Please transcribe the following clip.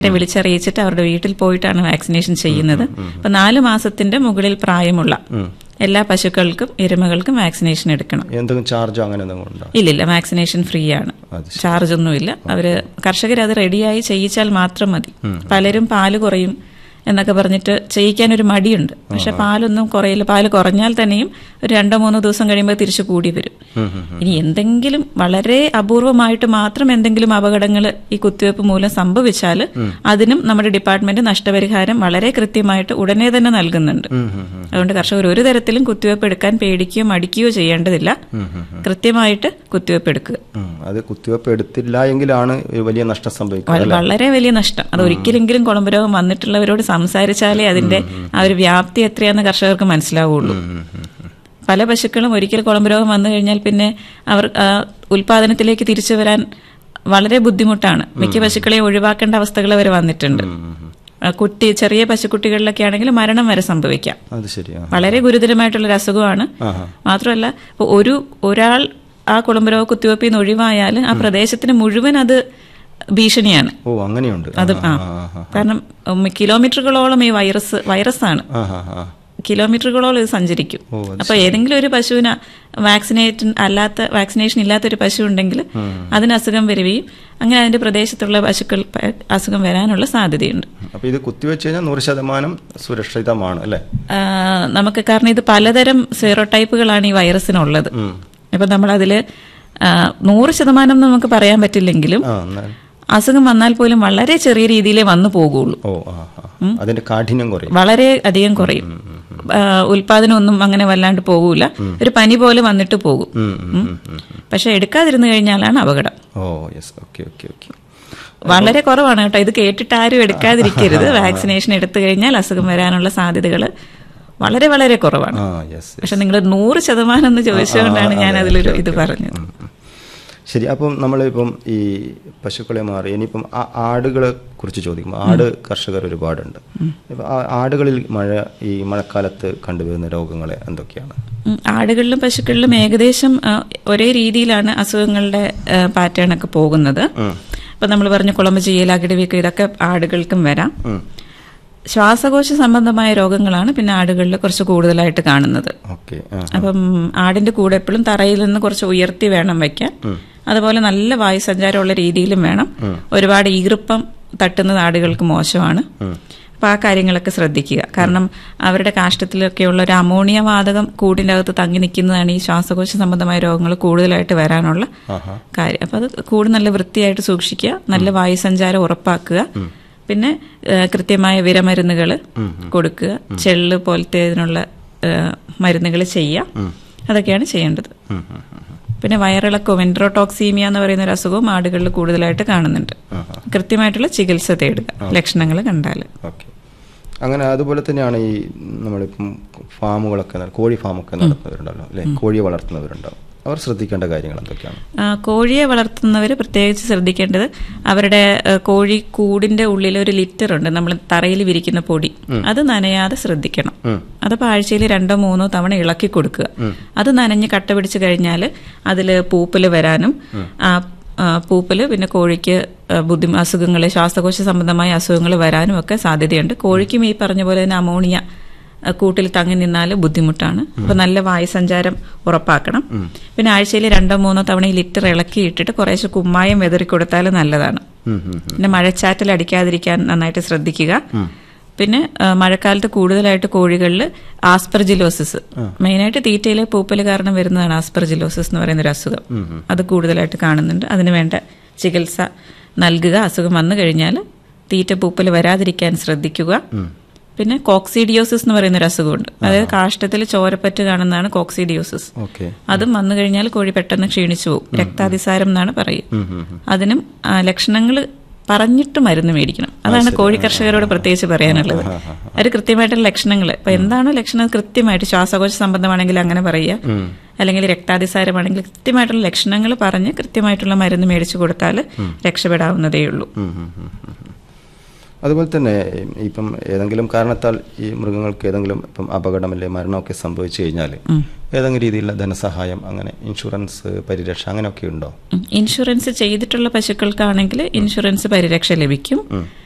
വിളിച്ചറിയിച്ചിട്ട് അവരുടെ വീട്ടിൽ പോയിട്ടാണ് വാക്സിനേഷൻ ചെയ്യുന്നത് അപ്പൊ നാല് മാസത്തിന്റെ മുകളിൽ പ്രായമുള്ള എല്ലാ പശുക്കൾക്കും എരുമകൾക്കും വാക്സിനേഷൻ എടുക്കണം എന്തെങ്കിലും ചാർജോ അങ്ങനെ എന്തെങ്കിലും ഉണ്ടോ ഇല്ലില്ല വാക്സിനേഷൻ ഫ്രീ ആണ് അത് ചാർജ് ഒന്നുമില്ല അവര് കർഷകർ അത് റെഡിയായി ചെയ്യിച്ചാൽ മാത്രം മതി പലരും പാല് കുറയും എന്നൊക്കെ പറഞ്ഞിട്ട് ചെയ്യിക്കാൻ ഒരു മടിയുണ്ട് പക്ഷെ പാലൊന്നും കുറയില്ല പാല് കുറഞ്ഞാൽ തന്നെയും ഒരു രണ്ടോ മൂന്നോ ദിവസം കഴിയുമ്പോൾ തിരിച്ചു കൂടി വരും ഇനി എന്തെങ്കിലും വളരെ അപൂർവമായിട്ട് മാത്രം എന്തെങ്കിലും അപകടങ്ങൾ ഈ കുത്തിവയ്പ്പ് മൂലം സംഭവിച്ചാൽ അതിനും നമ്മുടെ ഡിപ്പാർട്ട്മെന്റ് നഷ്ടപരിഹാരം വളരെ കൃത്യമായിട്ട് ഉടനെ തന്നെ നൽകുന്നുണ്ട് അതുകൊണ്ട് കർഷകർ ഒരു തരത്തിലും കുത്തിവയ്പ്പ് എടുക്കാൻ പേടിക്കുകയോ മടിക്കുകയോ ചെയ്യേണ്ടതില്ല കൃത്യമായിട്ട് കുത്തിവയ്പ്പ് എടുക്കുക ഉം. അത് കുത്തിവെപ്പ് എടുത്തില്ല എങ്കിലാണ് ഒരു വലിയ നഷ്ടം സംഭവിക്കുന്നത് വ- വളരെ വലിയ നഷ്ടം അത് ഒരിക്കലെങ്കിലും കുളമ്പ് രോഗം വന്നിട്ടുള്ളവരോട് സംസാരിച്ചാലേ അതിന്റെ ആ ഒരു വ്യാപ്തി എത്രയാന്ന് കർഷകർക്ക് മനസ്സിലാവുള്ളൂ പല പശുക്കളും ഒരിക്കൽ കുളമ്പ് രോഗം വന്നു കഴിഞ്ഞാൽ പിന്നെ അവർ ആ, ഉൽപാദനത്തിലേക്ക് തിരിച്ചു വരാൻ വളരെ ബുദ്ധിമുട്ടാണ് മിക്ക പശുക്കളെയും ഒഴിവാക്കേണ്ട അവസ്ഥകൾ വരെ വന്നിട്ടുണ്ട് ആ, കുട്ടി ചെറിയ പശുക്കുട്ടികളിലൊക്കെ ആണെങ്കിൽ മരണം വരെ സംഭവിക്കാം അത് ശരിയാ വളരെ ഗുരുതരമായിട്ടുള്ള ഒരു അസുഖമാണ് ആഹാ. മാത്രമല്ല ഇപ്പൊ ഒരു ഒരാൾ ആ കുളമ്പ് രോഗ കുത്തിവയ്പ്പിൽ നിന്ന് ഒഴിവായാൽ ആ പ്രദേശത്തിന് മുഴുവൻ അത് ഭീഷണിയാണ് ഓ അങ്ങനെയുണ്ട് അത് ആ ആ, ആ, കാരണം ഉം, കിലോമീറ്ററുകളോളം ഈ വൈറസ് വൈറസാണ് ആ, ആ, ആ. കിലോമീറ്ററുകളോളം ഇത് സഞ്ചരിക്കും ഓ, അത് അപ്പൊ ഏതെങ്കിലും ഒരു പശുവിന് വാക്സിനേറ്റ് അല്ലാത്ത വാക്സിനേഷൻ ഇല്ലാത്ത ഒരു പശു ഉണ്ടെങ്കിൽ അതിന് അസുഖം വരികയും അങ്ങനെ അതിന്റെ പ്രദേശത്തുള്ള പശുക്കൾ പ- അസുഖം വരാനുള്ള സാധ്യതയുണ്ട് അപ്പൊ ഇത് കുത്തിവെച്ച് കഴിഞ്ഞാൽ നൂറ് ശതമാനം സുരക്ഷിതമാണ് അല്ലേ ആ, നമുക്ക് കാരണം ഇത് പലതരം സീറോ ടൈപ്പുകളാണ് ഈ വൈറസിനുള്ളത് ഉം. അപ്പൊ നമ്മളതില് ആ, നൂറ് ശതമാനം എന്ന് നമുക്ക് പറയാൻ പറ്റില്ലെങ്കിലും ആ എന്നാൽ അസുഖം വന്നാൽ പോലും വളരെ ചെറിയ രീതിയിലേ വന്നു പോകുള്ളൂ ഓ ആ ആ. അതിന്റെ കാഠിന്യം കുറയും വളരെ അധികം കുറയും ആ, ഉൽപാദനം ഒന്നും അങ്ങനെ വല്ലാണ്ട് പോകൂല ഒരു പനി പോലെ വന്നിട്ട് പോകും ഉം, ഉം, ഉം, ഉം. പക്ഷെ എടുക്കാതിരുന്നു കഴിഞ്ഞാലാണ് അപകടം oh yes okay okay okay വളരെ കുറവാണ് കേട്ടോ ഇത് കേട്ടിട്ട് ആരും എടുക്കാതിരിക്കരുത് വാക്സിനേഷൻ എടുത്തു കഴിഞ്ഞാൽ അസുഖം വരാനുള്ള സാധ്യതകൾ വളരെ വളരെ കുറവാണ് ആ യെസ് പക്ഷെ നിങ്ങൾ നൂറ് ശതമാനം എന്ന് ചോദിച്ചുകൊണ്ടാണ് ഞാൻ അതിലൊരു ഇത് പറഞ്ഞത് ശരി അപ്പം നമ്മളിപ്പം ഈ പശുക്കളെ മാറി ഇനിയിപ്പം ആ ആടുകളെ കുറിച്ച് ചോദിക്കുമ്പോൾ ആട് കർഷകർ ഒരുപാടുണ്ട് ഇപ്പം ആ ആടുകളിൽ മഴ ഈ മഴക്കാലത്ത് കണ്ടുവരുന്ന രോഗങ്ങൾ എന്തൊക്കെയാണ് ഉം, ആടുകളിലും പശുക്കളിലും ഏകദേശം ആ, ഒരേ രീതിയിലാണ് അസുഖങ്ങളുടെ പാറ്റേൺ ഒക്കെ പോകുന്നത് ഇപ്പൊ നമ്മൾ പറഞ്ഞു കുളമ്പ് ചെയ്യൽ അകിടുവീക്കം ഇതൊക്കെ ആടുകൾക്കും വരാം ഉം. ശ്വാസകോശ സംബന്ധമായ രോഗങ്ങളാണ് പിന്നെ ആടുകളിൽ കുറച്ച് കൂടുതലായിട്ട് കാണുന്നത് ഓക്കെ ആ അപ്പം ആടിന്റെ കൂടെ എപ്പോഴും തറയിൽ നിന്ന് കുറച്ച് ഉയർത്തി വേണം വെക്കാൻ അതുപോലെ നല്ല വായുസഞ്ചാരമുള്ള രീതിയിലും വേണം ഒരുപാട് ഈർപ്പം തട്ടുന്നത് ആടുകൾക്ക് മോശമാണ് അപ്പൊ ആ കാര്യങ്ങളൊക്കെ ശ്രദ്ധിക്കുക കാരണം അവരുടെ കാഷ്ടത്തിലൊക്കെയുള്ള ഒരു അമോണിയ വാതകം കൂടിന്റെ അകത്ത് തങ്ങി നിൽക്കുന്നതാണ് ഈ ശ്വാസകോശ സംബന്ധമായ രോഗങ്ങൾ കൂടുതലായിട്ട് വരാനുള്ള ആഹാ കാര്യം അപ്പൊ അത് കൂട് നല്ല വൃത്തിയായിട്ട് സൂക്ഷിക്കുക നല്ല വായുസഞ്ചാരം ഉറപ്പാക്കുക പിന്നെ കൃത്യമായ വിരമരുന്നുകൾ കൊടുക്കുക ചെള്ള് പോലത്തെ ഇതിനുള്ള മരുന്നുകൾ ചെയ്യുക അതൊക്കെയാണ് ചെയ്യേണ്ടത് ഉം, ഉം, ഉം. പിന്നെ വയറിളക്കോ വെൻട്രോടോക്സീമിയ എന്ന് പറയുന്ന ഒരു അസുഖവും ആടുകളിൽ കൂടുതലായിട്ട് കാണുന്നുണ്ട് കൃത്യമായിട്ടുള്ള ചികിത്സ തേടുക ലക്ഷണങ്ങൾ കണ്ടാൽ ഓക്കെ അങ്ങനെ അതുപോലെ തന്നെയാണ് ഈ നമ്മളിപ്പം ഫാമുകളൊക്കെ നട- കോഴി ഫാമൊക്കെ നടത്തുന്നവരുണ്ടല്ലോ അല്ലെ കോഴിയെ വളർത്തുന്നവരുണ്ടാവും അവർ ശ്രദ്ധിക്കേണ്ട കാര്യങ്ങൾ എന്തൊക്കെയാണ് ആ, കോഴിയെ വളർത്തുന്നവർ പ്രത്യേകിച്ച് ശ്രദ്ധിക്കേണ്ടത് അവരുടെ ആ, കോഴി കൂടിന്റെ ഉള്ളിൽ ഒരു ലിറ്റർ ഉണ്ട് നമ്മൾ തറയിൽ വിരിക്കുന്ന പൊടി അത് നനയാതെ ശ്രദ്ധിക്കണം അതപ്പോൾ ആഴ്ചയിൽ രണ്ടോ മൂന്നോ തവണ ഇളക്കി കൊടുക്കുക അത് നനഞ്ഞ് കട്ട പിടിച്ച് കഴിഞ്ഞാൽ അതിൽ പൂപ്പല് വരാനും ആ ആ, പൂപ്പല് പിന്നെ കോഴിക്ക് ബുദ്ധി അസുഖങ്ങൾ ശ്വാസകോശ സംബന്ധമായ അസുഖങ്ങൾ വരാനും ഒക്കെ സാധ്യതയുണ്ട് കോഴിക്കും ഈ പറഞ്ഞ പോലെ തന്നെ അമോണിയ അഹ് കൂട്ടിൽ തങ്ങി നിന്നാൽ ബുദ്ധിമുട്ടാണ് അപ്പൊ നല്ല വായുസഞ്ചാരം ഉറപ്പാക്കണം പിന്നെ ആഴ്ചയിൽ രണ്ടോ മൂന്നോ തവണ ഈ ലിറ്റർ ഇളക്കി ഇട്ടിട്ട് കുറേശ്ശെ കുമ്മായം വെതറി കൊടുത്താൽ നല്ലതാണ് ഉം, ഉം, ഉം. പിന്നെ മഴച്ചാറ്റൽ അടിക്കാതിരിക്കാൻ നന്നായിട്ട് ശ്രദ്ധിക്കുക പിന്നെ ആ, മഴക്കാലത്ത് കൂടുതലായിട്ട് കോഴികളിൽ ആസ്പെർജിലോസിസ് മെയിനായിട്ട് തീറ്റയിലെ പൂപ്പല് കാരണം വരുന്നതാണ് ആസ്പെർജിലോസിസ് എന്ന് പറയുന്ന ഒരു അസുഖം അത് കൂടുതലായിട്ട് കാണുന്നുണ്ട് അതിന് വേണ്ട ചികിത്സ നൽകുക അസുഖം വന്നു കഴിഞ്ഞാൽ തീറ്റ പൂപ്പല് വരാതിരിക്കാൻ ശ്രദ്ധിക്കുക പിന്നെ കോക്സിഡിയോസിസ് എന്ന് പറയുന്ന ഒരു അസുഖമുണ്ട് അതായത് കാഷ്ടത്തിൽ ചോരപ്പറ്റ് കാണുന്നതാണ് കോക്സിഡിയോസിസ് ഓക്കെ അതും വന്നു കഴിഞ്ഞാൽ കോഴി പെട്ടെന്ന് ക്ഷീണിച്ചു പോകും രക്താതിസാരം എന്നാണ് പറയുക അതിനും ലക്ഷണങ്ങൾ പറഞ്ഞിട്ട് മരുന്ന് മേടിക്കണം അതാണ് കോഴി കർഷകരോട് പ്രത്യേകിച്ച് പറയാനുള്ളത് അവർ കൃത്യമായിട്ടുള്ള ലക്ഷണങ്ങൾ ഇപ്പൊ എന്താണോ ലക്ഷണം കൃത്യമായിട്ട് ശ്വാസകോശ സംബന്ധമാണെങ്കിൽ അങ്ങനെ പറയുക അല്ലെങ്കിൽ രക്താതിസാരമാണെങ്കിൽ കൃത്യമായിട്ടുള്ള ലക്ഷണങ്ങൾ പറഞ്ഞ് കൃത്യമായിട്ടുള്ള മരുന്ന് മേടിച്ചു കൊടുത്താൽ രക്ഷപ്പെടാവുന്നതേ ഉള്ളൂ ഉം, ഉം, ഉം, ഉം. അതുപോലെ തന്നെ ഇപ്പം ഏതെങ്കിലും കാരണത്താൽ ഈ മൃഗങ്ങൾക്ക് ഏതെങ്കിലും ഇപ്പം അപകടം അല്ലെ മരണമൊക്കെ സംഭവിച്ചു കഴിഞ്ഞാൽ ഏതെങ്കിലും രീതിയിലുള്ള ധനസഹായം അങ്ങനെ ഇൻഷുറൻസ് പരിരക്ഷ അങ്ങനെയൊക്കെ ഉണ്ടോ ഉം. ഇൻഷുറൻസ് ചെയ്തിട്ടുള്ള പശുക്കൾക്കാണെങ്കിൽ ഇൻഷുറൻസ് പരിരക്ഷ ലഭിക്കും